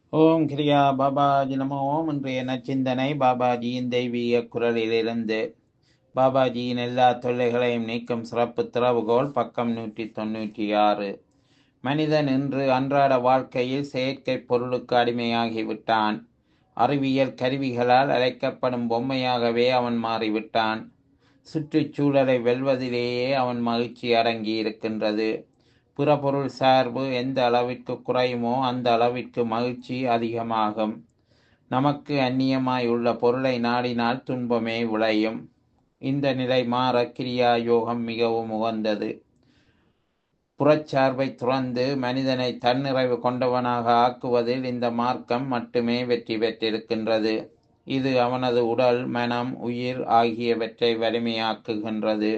ஓம் கிரியா பாபாஜி நமோ ஓம் இன்றைய நச்சிந்தனை பாபாஜியின் தெய்வீக குரலிலிருந்து பாபாஜியின் எல்லா தொல்லைகளையும் நீக்கும் சிறப்பு திறவுகோல் பக்கம் நூற்றி தொண்ணூற்றி ஆறு மனிதன் இன்று அன்றாட வாழ்க்கையில் செயற்கை பொருளுக்கு அடிமையாகிவிட்டான் அறிவியல் கருவிகளால் அழைக்கப்படும் பொம்மையாகவே அவன் மாறிவிட்டான் சுற்றுச்சூழலை வெல்வதிலேயே அவன் மகிழ்ச்சி அடங்கி இருக்கின்றது புறப்பொருள் சார்பு எந்த அளவிற்கு குறையுமோ அந்த அளவிற்கு மகிழ்ச்சி அதிகமாகும் நமக்கு அந்நியமாய் உள்ள பொருளை நாடினால் துன்பமே விளையும் இந்த நிலை மாற கிரியா யோகம் மிகவும் உகந்தது புறச்சார்பை துறந்து மனிதனை தன்னிறைவு கொண்டவனாக ஆக்குவதில் இந்த மார்க்கம் மட்டுமே வெற்றி பெற்றிருக்கின்றது இது அவனது உடல் மனம் உயிர் ஆகியவற்றை வலிமையாக்குகின்றது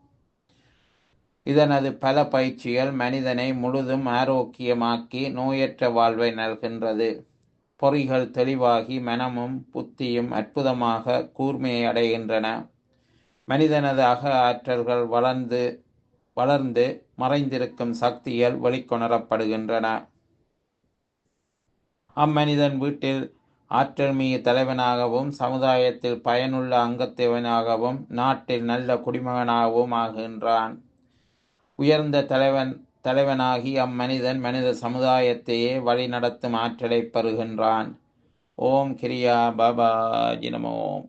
இதனது பல பயிற்சிகள் மனிதனை முழுதும் ஆரோக்கியமாக்கி நோயற்ற வாழ்வை நல்கின்றது பொறிகள் தெளிவாகி மனமும் புத்தியும் அற்புதமாக கூர்மையை அடைகின்றன மனிதனது அக ஆற்றல்கள் வளர்ந்து வளர்ந்து மறைந்திருக்கும் சக்திகள் வெளிக்கொணரப்படுகின்றன அம்மனிதன் வீட்டில் ஆற்றல் மிகு தலைவனாகவும் சமுதாயத்தில் பயனுள்ள அங்கத்தவனாகவும் நாட்டில் நல்ல குடிமகனாகவும் ஆகின்றான் உயர்ந்த தலைவன் தலைவனாகி அம்மனிதன் மனித சமுதாயத்தையே வழி நடத்தும் ஆற்றலை பெறுகின்றான் ஓம் கிரியா பாபா ஜினமோம்